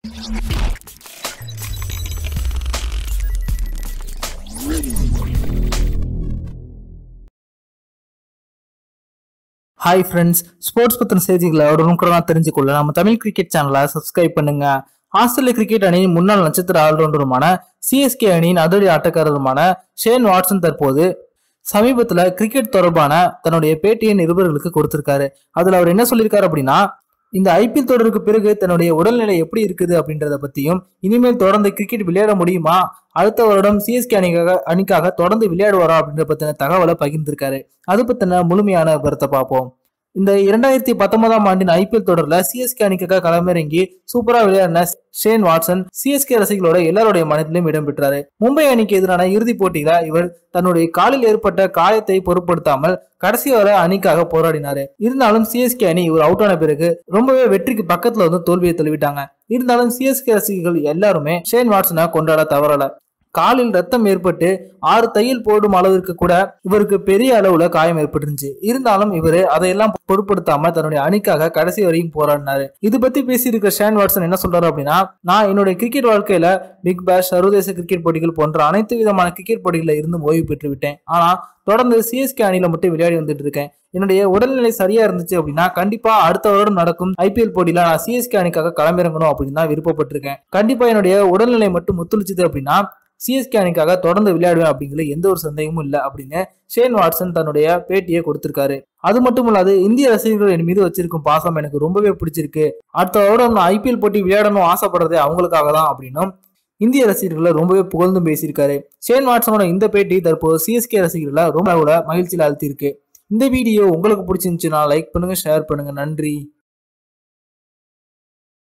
hi friends sports பத்தின செய்திகளை உடனுக்குடனா தெரிஞ்சுக்கொள்ள நம்ம தமிழ் கிரிக்கெட் சேனலை சப்ஸ்கிரைப் பண்ணுங்க ஆஸ்திரேலிய கிரிக்கெட் அணியின் முன்னாள் நட்சத்திர ஆல்ரவுண்டருமான சிஎஸ்கே அணியின் அதிரடி ஆட்டக்காரருமான ஷேன் வாட்சன் தற்போது சமீபத்துல கிரிக்கெட் தொடர்பான தன்னுடைய பேட்டியை நிருபர்களுக்கு கொடுத்திருக்காரு அதுல அவர் என்ன சொல்லியிருக்காரு அப்படின்னா இந்த ஐபிஎல் தொடருக்கு பிறகு தன்னுடைய உடல்நிலை எப்படி இருக்குது அப்படின்றத பத்தியும் இனிமேல் தொடர்ந்து கிரிக்கெட் விளையாட முடியுமா அடுத்த வருடம் சிஎஸ்கே அணிக்காக அணிக்காக தொடர்ந்து விளையாடுவாரா அப்படின்ற பத்தின தகவலை பகிர்ந்திருக்காரு அது பத்தின முழுமையான கருத்தை பார்ப்போம் இந்த இரண்டாயிரத்தி பத்தொன்பதாம் ஆண்டின் ஐபிஎல் தொடர்ல சிஎஸ்கே அணிக்காக களமிறங்கி சூப்பரா விளையாடின ஷேன் வாட்சன் சிஎஸ்கே ரசிகளோட எல்லாருடைய மனதிலும் இடம் பெற்றாரு மும்பை அணிக்கு எதிரான இறுதிப் போட்டியில இவர் தன்னுடைய காலில் ஏற்பட்ட காயத்தை பொருட்படுத்தாமல் கடைசி வரை அணிக்காக போராடினாரு இருந்தாலும் சிஎஸ்கே அணி இவர் அவுட் ஆன பிறகு ரொம்பவே வெற்றிக்கு பக்கத்துல வந்து தோல்வியை தழுவிட்டாங்க இருந்தாலும் சிஎஸ்கே ரசிகர்கள் எல்லாருமே ஷேன் வாட்சனை கொண்டாட தவறல காலில் ரத்தம் ஏற்பட்டு ஆறு தையல் போடும் அளவிற்கு கூட இவருக்கு பெரிய அளவுல காயம் ஏற்பட்டுருந்துச்சு இருந்தாலும் இவரு அதையெல்லாம் பொருட்படுத்தாம தன்னுடைய அணிக்காக கடைசி வரையும் போராடினாரு இது பத்தி பேசியிருக்க ஷேன் வாட்சன் என்ன சொல்றாரு அப்படின்னா நான் என்னுடைய கிரிக்கெட் வாழ்க்கையில பிக் பேஷ் சர்வதேச கிரிக்கெட் போட்டிகள் போன்ற அனைத்து விதமான கிரிக்கெட் போட்டிகளில் இருந்து ஓய்வு பெற்று விட்டேன் ஆனா தொடர்ந்து சிஎஸ்கே அணியில மட்டும் விளையாடி வந்துட்டு இருக்கேன் என்னுடைய உடல்நிலை சரியா இருந்துச்சு அப்படின்னா கண்டிப்பா அடுத்த வருடம் நடக்கும் ஐபிஎல் போட்டியில நான் சிஎஸ்கே அணிக்காக களமிறங்கணும் அப்படின்னு தான் விருப்பப்பட்டிருக்கேன் கண்டிப்பா என்னுடைய உடல்நிலை மட்டும் ஒத்துழைச்சது அப்படின்னா சிஎஸ்கே அணிக்காக தொடர்ந்து விளையாடுவேன் அப்படிங்கிற எந்த ஒரு சந்தேகமும் இல்லை அப்படின்னு ஷேன் வாட்சன் தன்னுடைய பேட்டியை கொடுத்திருக்காரு அது மட்டும் இல்லாது இந்திய ரசிகர்கள் என் மீது வச்சிருக்கும் பாசம் எனக்கு ரொம்பவே பிடிச்சிருக்கு அடுத்த வருடம் நான் ஐபிஎல் போட்டி விளையாடணும் ஆசைப்படுறதே அவங்களுக்காக தான் அப்படின்னும் இந்திய ரசிகர்களை ரொம்பவே புகழ்ந்தும் பேசியிருக்காரு ஷேன் வாட்சனோட இந்த பேட்டி தற்போது சிஎஸ்கே ரசிகர்களை ரொம்ப மகிழ்ச்சியில் அழுத்தியிருக்கு இந்த வீடியோ உங்களுக்கு பிடிச்சிருந்துச்சுன்னா லைக் பண்ணுங்க ஷேர் பண்ணுங்க நன்றி